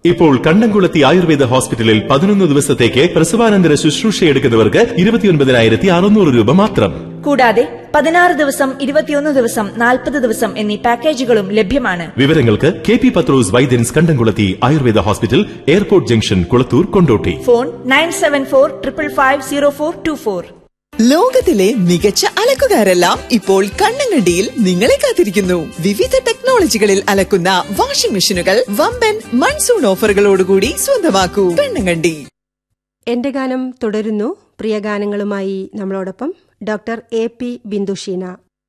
ഇപ്പോൾ കണ്ടംകുളത്തി ആയുർവേദ ഹോസ്പിറ്റലിൽ പതിനൊന്ന് ദിവസത്തേക്ക് പ്രസവാനന്തര ശുശ്രൂഷ എടുക്കുന്നവർക്ക് ഇരുപത്തിയൊൻപതിനായിരത്തി അറുന്നൂറ് രൂപ മാത്രം കൂടാതെ പതിനാറ് ദിവസം ഇരുപത്തിയൊന്ന് ദിവസം നാൽപ്പത് ദിവസം എന്നീ പാക്കേജുകളും ലഭ്യമാണ് വിവരങ്ങൾക്ക് K P Pathros Vaidyans Kandamkulathi Ayurveda hospital airport junction Kulathur Kondotty phone nine seven four triple five zero four two four ലോകത്തിലെ മികച്ച അലക്കുകാരെല്ലാം ഇപ്പോൾ കണ്ണങ്കണ്ടിയിൽ നിങ്ങളെ കാത്തിരിക്കുന്നു വിവിധ ടെക്നോളജികളിൽ അലക്കുന്ന വാഷിംഗ് മെഷീനുകൾ വമ്പൻ മൺസൂൺ ഓഫറുകളോടുകൂടി സ്വന്തമാക്കൂ കണ്ണങ്കണ്ടി എന്റെ ഗാനം തുടരുന്നു പ്രിയ ഗാനങ്ങളുമായി നമ്മളോടൊപ്പം ഡോക്ടർ എ പി ബിന്ദുഷീന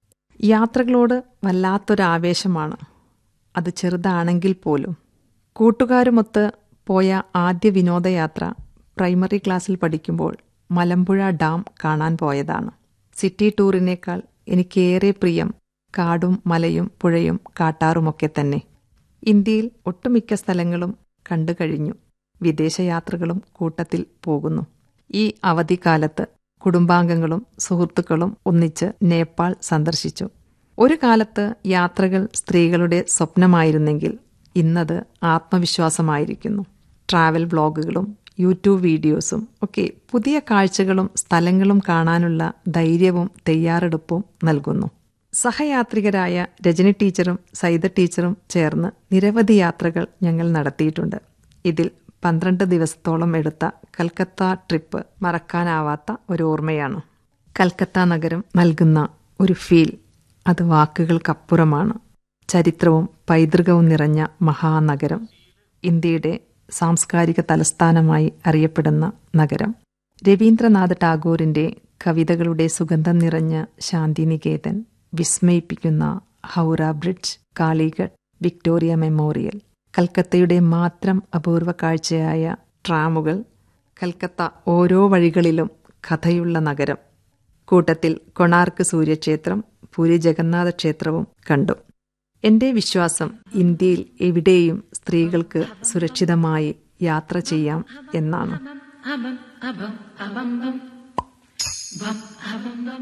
യാത്രകളോട് വല്ലാത്തൊരാവേശമാണ് അത് ചെറുതാണെങ്കിൽ പോലും കൂട്ടുകാരുമൊത്ത് പോയ ആദ്യ വിനോദയാത്ര പ്രൈമറി ക്ലാസ്സിൽ പഠിക്കുമ്പോൾ മലമ്പുഴ ഡാം കാണാൻ പോയതാണ് സിറ്റി ടൂറിനേക്കാൾ എനിക്കേറെ പ്രിയം കാടും മലയും പുഴയും കാട്ടാറുമൊക്കെ തന്നെ ഇന്ത്യയിൽ ഒട്ടുമിക്ക സ്ഥലങ്ങളും കണ്ടു കഴിഞ്ഞു വിദേശയാത്രകളും കൂട്ടത്തിൽ പോകുന്നു ഈ അവധിക്കാലത്ത് കുടുംബാംഗങ്ങളും സുഹൃത്തുക്കളും ഒന്നിച്ച് നേപ്പാൾ സന്ദർശിച്ചു ഒരു കാലത്ത് യാത്രകൾ സ്ത്രീകളുടെ സ്വപ്നമായിരുന്നെങ്കിൽ ഇന്നത് ആത്മവിശ്വാസമായിരിക്കുന്നു ട്രാവൽ ബ്ലോഗുകളും യൂട്യൂബ് വീഡിയോസും ഒക്കെ പുതിയ കാഴ്ചകളും സ്ഥലങ്ങളും കാണാനുള്ള ധൈര്യവും തയ്യാറെടുപ്പും നൽകുന്നു സഹയാത്രികരായ രജനി ടീച്ചറും സൈത ടീച്ചറും ചേർന്ന് നിരവധി യാത്രകൾ ഞങ്ങൾ നടത്തിയിട്ടുണ്ട് ഇതിൽ പന്ത്രണ്ട് ദിവസത്തോളം എടുത്ത കൽക്കത്ത ട്രിപ്പ് മറക്കാനാവാത്ത ഒരു ഓർമ്മയാണ് കൽക്കത്ത നഗരം നൽകുന്ന ഒരു ഫീൽ അത് വാക്കുകൾക്കപ്പുറമാണ് ചരിത്രവും പൈതൃകവും നിറഞ്ഞ മഹാനഗരം ഇന്ത്യയുടെ സാംസ്കാരിക തലസ്ഥാനമായി അറിയപ്പെടുന്ന നഗരം രവീന്ദ്രനാഥ് ടാഗോറിന്റെ കവിതകളുടെ സുഗന്ധം നിറഞ്ഞ ശാന്തിനികേതൻ വിസ്മയിപ്പിക്കുന്ന Howrah bridge Kalighat Victoria memorial കൽക്കത്തയുടെ മാത്രം അപൂർവ കാഴ്ചയായ ട്രാമുകൾ കൽക്കത്ത ഓരോ വഴികളിലും കഥയുള്ള നഗരം കൂട്ടത്തിൽ കൊണാർക്ക് സൂര്യക്ഷേത്രം പുരി ജഗന്നാഥ ക്ഷേത്രവും കണ്ടു എന്റെ വിശ്വാസം ഇന്ത്യയിൽ എവിടെയും സ്ത്രീകൾക്ക് സുരക്ഷിതമായി യാത്ര ചെയ്യാം എന്നാണ്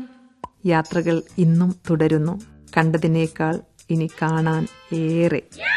യാത്രകൾ ഇന്നും തുടരുന്നു കണ്ടതിനേക്കാൾ ഇനി കാണാൻ ഏറെ